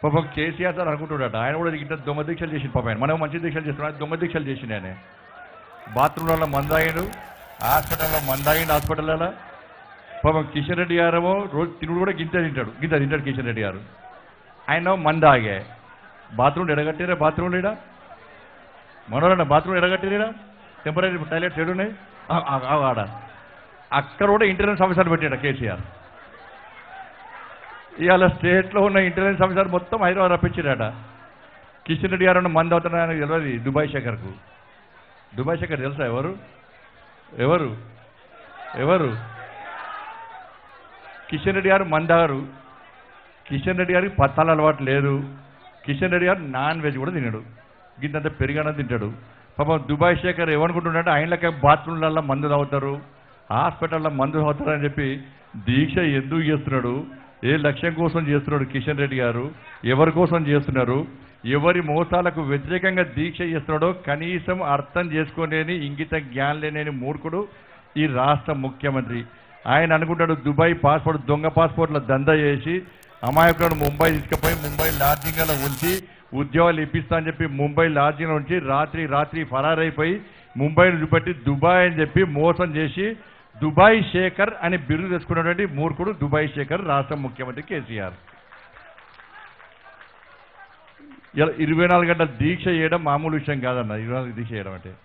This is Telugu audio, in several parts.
పాపం కేసీఆర్ సార్ అనుకుంటున్నాడు ఆయన కూడా ఇంత దొంగ దీక్షలు చేసింది పాపం ఆయన మనం మంచి దీక్షలు చేస్తున్నాడు దొంగ దీక్షలు చేసిండు ఆయన బాత్రూంలలో మందాయిండు హాస్పిటల్లో మందాయిండు హాస్పిటల్లో పాపం కిషన్ రెడ్డి గారేమో రోజు తినుడు కూడా గింత తింటాడు గింత తింటాడు కిషన్ రెడ్డి గారు ఆయన మందాగే బాత్రూమ్ ఎడగట్టిరా బాత్రూమ్ లేడా మనోరన్న బాత్రూమ్ ఎడగట్టిరా టెంపరీ టాయిలెట్స్ ఏడున్నాయి ఆ, ఆ, ఆ, ఆడ అక్కడ కూడా ఇంటర్నెట్ సమస్యలు పెట్టాడు కేసీఆర్ ఇవాళ స్టేట్లో ఉన్న ఇంటెలిజెన్స్ ఆఫీసర్ మొత్తం హైదరాబాద్ రప్పించారట కిషన్ రెడ్డి గారు మంది అవుతున్నారని తెలియదు దుబాయ్ శేఖర్కు దుబాయ్ శేఖర్ తెలుసా ఎవరు ఎవరు ఎవరు కిషన్ రెడ్డి గారు మందారు కిషన్ రెడ్డి గారికి పత్తాల అలవాటు లేదు కిషన్ రెడ్డి గారు నాన్ వెజ్ కూడా తినడు గింతంత పెరిగాన తింటాడు పాపం దుబాయ్ శేఖర్ ఏమనుకుంటున్నాడు ఆయనకే బాత్రూమ్లలో మందు తాగుతారు హాస్పిటల్లో మందు తాగుతారు అని చెప్పి దీక్ష ఎందుకు చేస్తున్నాడు ఏ లక్ష్యం కోసం చేస్తున్నాడు కిషన్ రెడ్డి గారు ఎవరి కోసం చేస్తున్నారు ఎవరి మోసాలకు వ్యతిరేకంగా దీక్ష చేస్తున్నాడో కనీసం అర్థం చేసుకోలేని ఇంగిత జ్ఞానం లేని మూర్ఖుడు ఈ రాష్ట్ర ముఖ్యమంత్రి ఆయన అనుకుంటాడు దుబాయ్ పాస్పోర్ట్ దొంగ పాస్పోర్ట్ల దందా చేసి అమాయకులను ముంబై తీసుకుపోయి ముంబై లాడ్జింగ్లో ఉంచి ఉద్యోగాలు ఇప్పిస్తా అని చెప్పి ముంబై లాడ్జింగ్లో ఉంచి రాత్రి రాత్రి ఫరారైపోయి ముంబైని చూపెట్టి దుబాయ్ అని చెప్పి మోసం చేసి దుబాయ్ శేఖర్ అని బిరుదు తెచ్చుకున్నటువంటి మూర్ఖుడు దుబాయ్ శేఖర్ రాష్ట్ర ముఖ్యమంత్రి కేసీఆర్ ఇలా ఇరవై నాలుగు గంటల దీక్ష చేయడం మామూలు విషయం కాదన్న ఇరవై నాలుగు దీక్ష చేయడం అంటే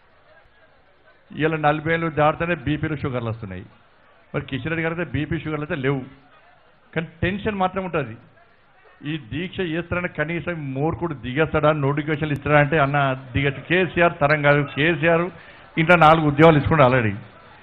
ఇలా నలభై ఏళ్ళు దాటితేనే బీపీలు షుగర్లు వస్తున్నాయి మరి కిషన్ రెడ్డి గారు అయితే బీపీ షుగర్లు అయితే లేవు కానీ టెన్షన్ మాత్రం ఉంటుంది ఈ దీక్ష చేస్తారని కనీసం మూర్ఖుడు దిగేస్తాడా నోటిఫికేషన్లు ఇస్తాడా అంటే అన్న దిగచ్చు కేసీఆర్ తరం కాదు కేసీఆర్ ఇంట్లో నాలుగు ఉద్యోగాలు ఇచ్చుకున్నాడు ఆల్రెడీ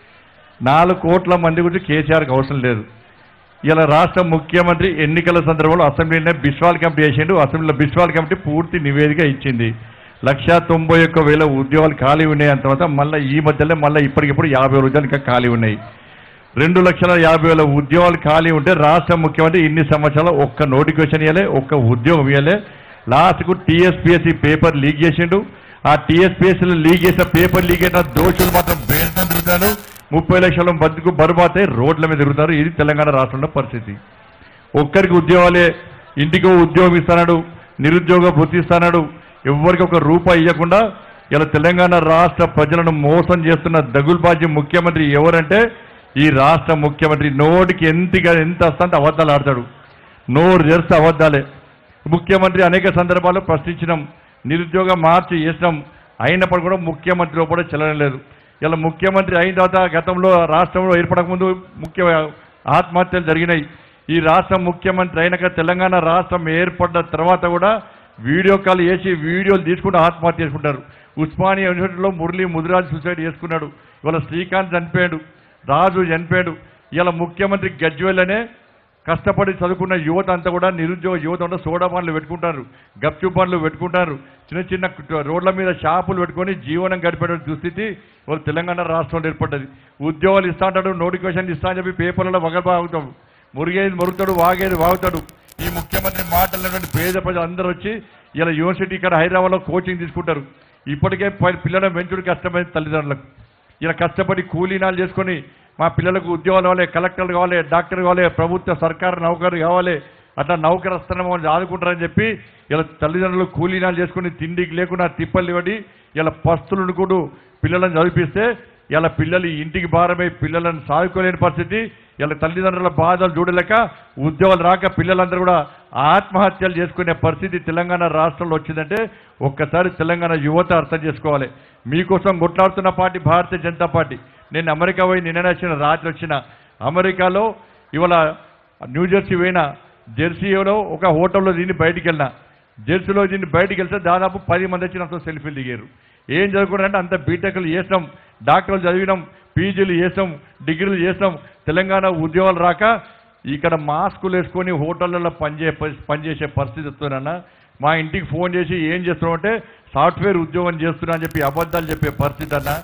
నాలుగు కోట్ల మంది గురించి కేసీఆర్కి అవసరం లేదు ఇలా రాష్ట్ర ముఖ్యమంత్రి ఎన్నికల సందర్భంలో అసెంబ్లీనే బిస్వాల్ కమిటీ చేసిండు అసెంబ్లీలో బిస్వాల్ కమిటీ పూర్తి నివేదిక ఇచ్చింది లక్ష తొంభై ఒక్క వేల ఉద్యోగాలు ఖాళీ ఉన్నాయి అంత తర్వాత మళ్ళీ ఈ మధ్యలో మళ్ళీ ఇప్పటికిప్పుడు యాభై ఉద్యోగాలు ఇంకా ఖాళీ ఉన్నాయి రెండు లక్షల యాభై వేల ఉద్యోగాలు ఖాళీ ఉంటే రాష్ట్ర ముఖ్యమంత్రి ఇన్ని సంవత్సరాలు ఒక్క నోటిఫికేషన్ ఇవ్వలే ఒక్క ఉద్యోగం ఇవ్వలే లాస్ట్కు టీఎస్పీఎస్సీ పేపర్ లీక్ చేసిండు ఆ టీఎస్పీఎస్సీలో లీక్ చేసిన పేపర్ లీక్ అయిన దోషులు మాత్రం బెయిల్తో తిరుగుతారు ముప్పై లక్షల బతుకు బరుబాతే రోడ్ల మీద తిరుగుతారు ఇది తెలంగాణ రాష్ట్రంలో పరిస్థితి ఒక్కరికి ఉద్యోగాలే ఇంటికో ఉద్యోగం ఇస్తాడు నిరుద్యోగ భృతి ఇస్తాడు ఎవరికి ఒక రూపాయి ఇవ్వకుండా ఇలా తెలంగాణ రాష్ట్ర ప్రజలను మోసం చేస్తున్న దగుల్బాజీ ముఖ్యమంత్రి ఎవరంటే ఈ రాష్ట్ర ముఖ్యమంత్రి నోటికి ఎంతగా ఎంత వస్తుంటే అబద్ధాలు ఆడతాడు నోరు తెరిస్తే అబద్ధాలే ముఖ్యమంత్రి అనేక సందర్భాల్లో ప్రశ్నించినాం నిరుద్యోగం మార్చి చేసినాం అయినప్పుడు కూడా ముఖ్యమంత్రి కూడా చెల్లడం లేదు ఇలా ముఖ్యమంత్రి అయిన తర్వాత గతంలో రాష్ట్రంలో ఏర్పడకముందు ముఖ్య ఆత్మహత్యలు జరిగినాయి ఈ రాష్ట్ర ముఖ్యమంత్రి అయినాక తెలంగాణ రాష్ట్రం ఏర్పడ్డ తర్వాత కూడా వీడియో కాల్ చేసి వీడియోలు తీసుకుంటూ ఆత్మహత్య చేసుకుంటారు ఉస్మానియా యూనివర్సిటీలో మురళీ ముదిరాజ్ సూసైడ్ చేసుకున్నాడు ఇవాళ శ్రీకాంత్ చనిపోయాడు రాజు చనిపోయాడు ఇలా ముఖ్యమంత్రి గజ్వేలనే కష్టపడి చదువుకున్న యువత అంతా కూడా నిరుద్యోగ యువత అంతా సోడా పనులు పెట్టుకుంటారు గప్చు పనులు పెట్టుకుంటారు చిన్న చిన్న రోడ్ల మీద షాపులు పెట్టుకొని జీవనం గడిపే దుస్థితి వాళ్ళు తెలంగాణ రాష్ట్రంలో ఏర్పడ్డది ఉద్యోగాలు ఇస్తా అంటాడు నోటిఫికేషన్ ఇస్తా అని చెప్పి పేపర్లలో వగబాగుతాడు మురిగేది మురుగుతాడు వాగేది వాగుతాడు ఈ ముఖ్యమంత్రి మాటలైనటువంటి పేద ప్రజలు అందరూ వచ్చి ఇలా యూనివర్సిటీ ఇక్కడ హైదరాబాద్లో కోచింగ్ తీసుకుంటారు ఇప్పటికే ప- పిల్లల పెంచుడు కష్టమైంది తల్లిదండ్రులకు ఇలా కష్టపడి కూలీనాలు చేసుకొని మా పిల్లలకు ఉద్యోగాలు కావాలి కలెక్టర్లు కావాలి డాక్టర్ కావాలి ప్రభుత్వ సర్కారు నౌకరు కావాలి అట్లా నౌకరు వస్తున్నామో ఆదుకుంటారని చెప్పి ఇలా తల్లిదండ్రులు కూలీనాలు చేసుకుని తిండికి లేకుండా తిప్పలు ఇవ్వడి ఇలా పస్తులు కూడా పిల్లలను చదివిపిస్తే ఇలా పిల్లలు ఇంటికి భారమై పిల్లలను సాదుకోలేని పరిస్థితి ఇలా తల్లిదండ్రుల బాధలు చూడలేక ఉద్యోగాలు రాక పిల్లలందరూ కూడా ఆత్మహత్యలు చేసుకునే పరిస్థితి తెలంగాణ రాష్ట్రంలో వచ్చిందంటే ఒక్కసారి తెలంగాణ యువత అర్థం చేసుకోవాలి మీకోసం కొట్లాడుతున్న పార్టీ భారతీయ జనతా పార్టీ నేను అమెరికా పోయి నిన్న వచ్చిన రాత్రి వచ్చిన అమెరికాలో ఇవాళ న్యూజెర్సీ పోయిన జెర్సీలో ఒక హోటల్లో దీన్ని బయటికి వెళ్ళిన జెర్సీలో దీన్ని బయటికి వెళ్తే దాదాపు పది మంది వచ్చి నాతో సెల్ఫీలు దిగారు ఏం చదువుకున్నారంటే అంత బీటెక్లు చేసినాం డాక్టర్లు చదివినాం పీజీలు చేసాం డిగ్రీలు చేసాం తెలంగాణ ఉద్యోగాలు రాక ఇక్కడ మాస్కులు వేసుకొని హోటళ్ళలో పనిచే పనిచేసే పరిస్థితి వస్తుందన్న మా ఇంటికి ఫోన్ చేసి ఏం చేస్తున్నావు అంటే సాఫ్ట్వేర్ ఉద్యోగం చేస్తున్నా అని చెప్పి అబద్ధాలు చెప్పే పరిస్థితి అన్న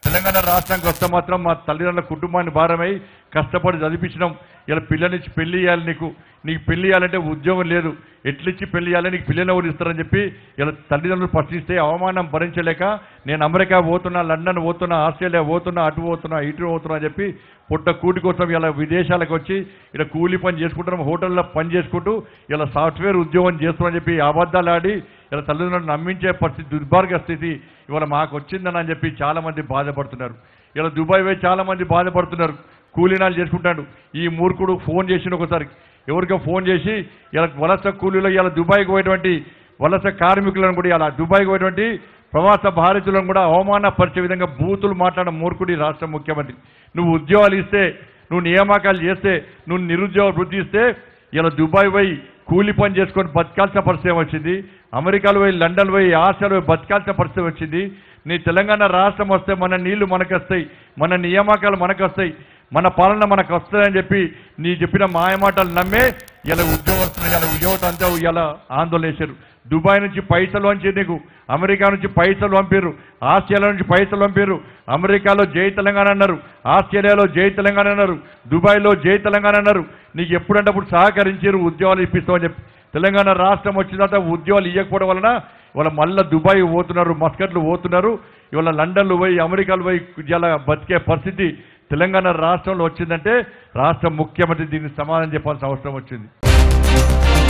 తెలంగాణ రాష్ట్రానికి వస్తే మాత్రం మా తల్లిదండ్రుల కుటుంబాన్ని భారమై కష్టపడి చదివించినాం ఇలా పిల్లనిచ్చి పెళ్లి ఇవ్వాలి నీకు నీకు పెళ్లి ఇవ్వాలంటే ఉద్యోగం లేదు ఎట్లిచ్చి పెళ్లి ఇవ్వాలి నీకు పిల్లని ఎవరు ఇస్తారని చెప్పి ఇలా తల్లిదండ్రులు ప్రశ్నిస్తే అవమానం భరించలేక నేను అమెరికా పోతున్నా లండన్ పోతున్నా ఆస్ట్రేలియా పోతున్నా అటు పోతున్నా ఇటు పోతున్నా అని చెప్పి పుట్ట కూటి కోసం ఇలా విదేశాలకు వచ్చి ఇలా కూలి పని చేసుకుంటున్నాం హోటల్లో పని చేసుకుంటూ ఇలా సాఫ్ట్వేర్ ఉద్యోగం చేస్తున్నామని చెప్పి అబద్ధాలు ఆడి ఇలా తల్లిదండ్రులను నమ్మించే పరిస్థితి దుర్భాగ్య స్థితి ఇవాళ మాకు వచ్చిందని అని చెప్పి చాలా మంది బాధపడుతున్నారు ఇలా దుబాయ్ పోయి చాలా మంది బాధపడుతున్నారు కూలీనాలు చేసుకుంటాడు ఈ మూర్ఖుడు ఫోన్ చేసిన ఒకసారి ఎవరికో ఫోన్ చేసి ఇలా వలస కూలీలో ఇలా దుబాయ్కి పోయేటువంటి వలస కార్మికులను కూడా ఇలా దుబాయ్కి పోయేటువంటి ప్రవాస భారతీయులను కూడా అవమానపరిచే విధంగా బూతులు మాట్లాడిన మూర్ఖుడి రాష్ట్ర ముఖ్యమంత్రి నువ్వు ఉద్యోగాలు ఇస్తే నువ్వు నియామకాలు చేస్తే నువ్వు నిరుద్యోగ వృద్ధి ఇస్తే ఇలా దుబాయ్ పోయి కూలి పని చేసుకొని బతకాల్సిన పరిస్థితి వచ్చింది అమెరికాలో పోయి లండన్ పోయి ఆసియాలో పోయి బతకాల్సిన పరిస్థితి వచ్చింది నీ తెలంగాణ రాష్ట్రం వస్తే మన నీళ్లు మనకు వస్తాయి మన నియామకాలు మనకు వస్తాయి మన పాలన మనకు వస్తాయని చెప్పి నీ చెప్పిన మాయమాటలు నమ్మే ఇలా ఉద్యోగస్తులు ఇలా ఉద్యోగం అంతా ఇలా ఆందోళన చేశారు దుబాయ్ నుంచి పైసలు వంచి నీకు అమెరికా నుంచి పైసలు పంపారు ఆస్ట్రేలియా నుంచి పైసలు పంపారు అమెరికాలో జై తెలంగాణ అన్నారు ఆస్ట్రేలియాలో జై తెలంగాణ అన్నారు దుబాయ్లో జై తెలంగాణ అన్నారు నీకు ఎప్పుడంటే అప్పుడు సహకరించారు ఉద్యోగాలు ఇప్పిస్తామని చెప్పి తెలంగాణ రాష్ట్రం వచ్చిన తర్వాత ఉద్యోగాలు ఇవ్వకపోవడం వలన ఇవాళ మళ్ళీ దుబాయ్ పోతున్నారు మస్కట్లు పోతున్నారు ఇవాళ లండన్లు పోయి అమెరికాలు పోయి ఇలా బతికే పరిస్థితి తెలంగాణ రాష్ట్రంలో వచ్చిందంటే రాష్ట్ర ముఖ్యమంత్రి దీనికి సమాధానం చెప్పాల్సిన అవసరం వచ్చింది